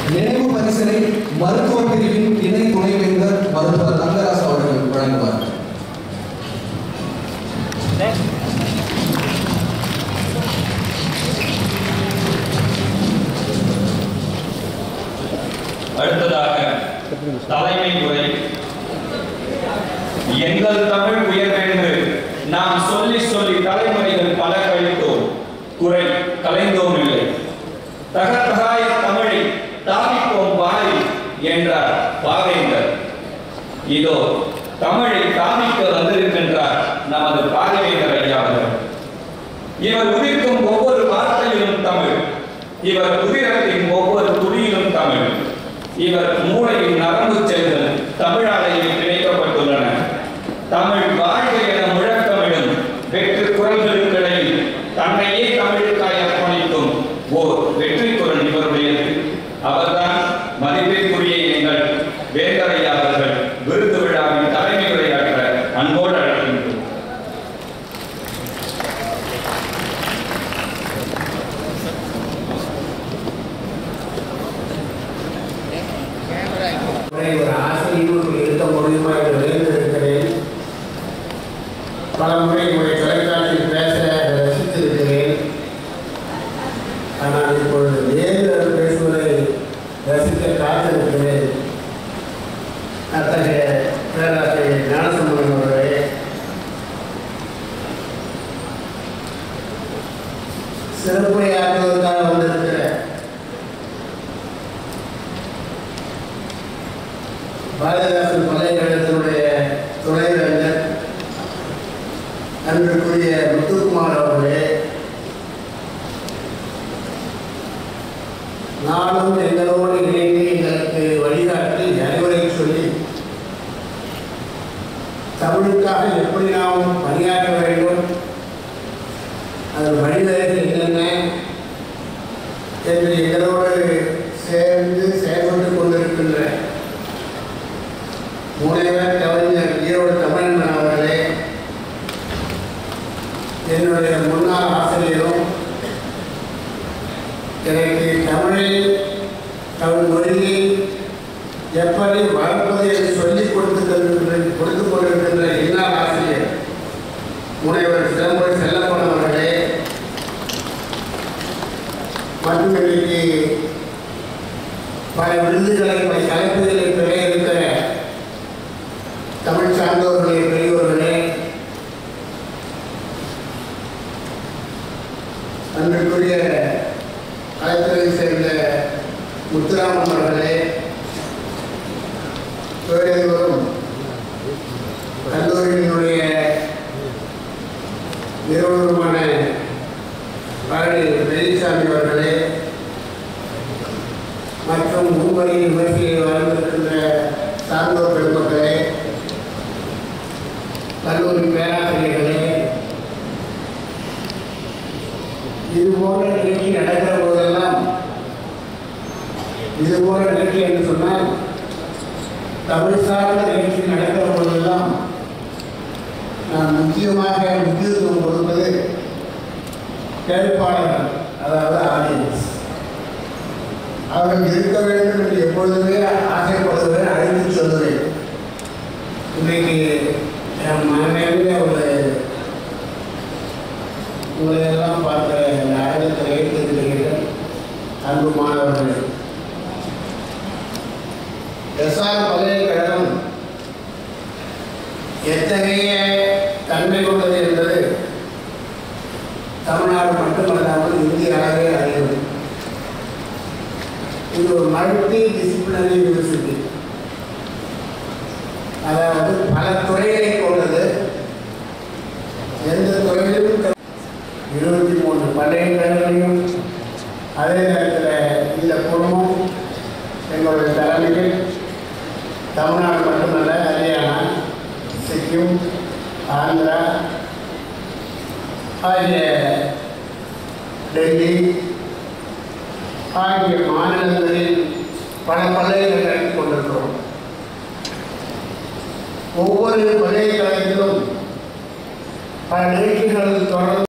நினைவு பரிசினை மருத்துவ பிரிவின் இணை துணைவேந்தர் மருத்துவர் தங்கராசு அவர்கள் வழங்குவார் அடுத்ததாக தலைமை உரை எங்கள் தமிழ் உயர்வென்று நாம் சொல்லி சொல்லி தலைமுறைகள் பல கழித்தோம் குறை கலைந்தோம் இல்லை தகத்தகாய தமிழை தாவிப்போம் வாழி என்றார் பாவேந்தர் இதோ தமிழை தாவிக்க வந்திருக்கின்றார் நமது பாவேந்தர் ஐயா அவர்கள் இவர் உதிர்க்கும் ஒவ்வொரு வார்த்தையிலும் தமிழ் இவர் உதிரத்தின் ஒவ்வொரு துளியிலும் தமிழ் இவர் மூளையின் நரம்பு செல்கள் தமிழாலையில் பிணைக்கப்பட்டுள்ளன தமிழ் வாழ்க என முழக்கமிடும் வெற்று குரல்களுக்கிடையில் தன்னையே தமிழுக்காய் அர்ப்பணிக்கும் ஓர் வெற்றி குரல் இவருடையது அவர்தான் மதிப்பிற்குரிய எங்கள் வேந்தரையா அவர்கள் விருது விழாவின் தலைமை உரையாற்ற அன்போடு அழைக்கின்றோம் முறை ஒரு ஆசிரியர் இருக்க முடியுமா என்று விளைந்திருக்கிறேன் பல முறை உங்களுடைய தொலைக்காட்சியில் பேச ரசித்திருக்கிறேன் ஆனால் இப்பொழுது நேரில் பேசுவதை ரசிக்க காத்திருக்கிறேன் அத்தகைய பேராசிரியர் ஞானசம்பந்தம் அவர்களே சிறப்புரையாற்றுவதற்காக வந்திருக்கிற பாரதிதாசன் பல்கலைக்கழகத்தினுடைய துணைவேந்தர் அன்றுக்குரிய முத்துக்குமார் அவர்களே நானும் எங்களோடு இணைந்து எங்களுக்கு வழிகாட்டி அறிவுரை சொல்லி தமிழுக்காக எப்படி நாம் பணியாற்ற வேண்டும் அதன் வழிவகைகள் என்னென்ன என்று எங்களோடு சேர்ந்து செயல்பட்டு கொண்டிருக்கின்ற முனைவர் கவிஞர் ஈரோடு தமிழன் அவர்களே என்னுடைய முன்னாள் ஆசிரியரும் எனக்கு தமிழில் தமிழ் மொழியை எப்படி வளர்ப்பது என்று சொல்லிக் கொடுத்து கொடுத்துக் கொண்டிருக்கின்ற இன்னார் ஆசிரியர் முனைவர் சிதம்பரம் செல்லப்பன் அவர்களே மற்றும் இன்றைக்கு பல விருதுகளை பல தலைப்புகளை பெற இருக்கிற தமிழ் சார்ந்தவர்களே பெரியவர்களே அன்றைக்குரிய கலைத்துறையை சேர்ந்த முத்துராமன் அவர்களே தொழிலதிபரும் கல்லூரியினுடைய நிறுவனருமான பழனி பெரியசாமி அவர்களே மற்றும் முன்வரி விமர்சையை வளர்ந்திருக்கின்ற சார்ந்தோர் பெருமக்களே கல்லூரி பேராசிரியர்களே இது போன்ற நிகழ்ச்சி நடக்கிற போதெல்லாம் இது போன்ற நிகழ்ச்சி என்று சொன்னால் தமிழ் சார்ந்த நிகழ்ச்சி நடக்கிற போதெல்லாம் நான் முக்கியமாக முக்கியத்துவம் கொடுப்பது கேட்பாளர்கள் அதாவது ஆடியன்ஸ் அவர்கள் இருக்க வேண்டும் என்று எப்பொழுதுமே ஆசைப்படுவேன் அழைத்து சொல்லுவேன் இன்னைக்கு என் மனநிலையில் ஒரு உங்களை எல்லாம் பார்க்கிற இந்த அரங்கத்தில் வைத்திருக்கிறீர்கள் அன்பு மாணவர்கள் எஸ்ஆர் பல்கலைக்கழகம் எத்தகைய தன்மை கொண்டது என்பது தமிழ்நாடு மட்டுமல்லாமல் இந்திய அளவே அறியும் இது ஒரு மல்டி டிசிப்ளினரி யூனிவர்சிட்டி அதாவது பல துறைகளை கொண்டது எந்த துறையிலும் க- இருபத்தி மூன்று பல்கலைக்கழகங்களையும் அதே நேரத்தில் இந்த குடும்பம் எங்களுடைய தலைமையில் தமிழ்நாடு மட்டுமல்ல ஹரியானா சிக்கிம் ஆந்திரா ஆகிய டெல்லி ஆகிய மாநிலங்களில் பல பல்கலைக்கழகங்களை கொண்டிருக்கிறோம் ஒவ்வொரு பல்கலைக்கழகத்திலும் பல நிகழ்ச்சிகள் தொடர்ந்து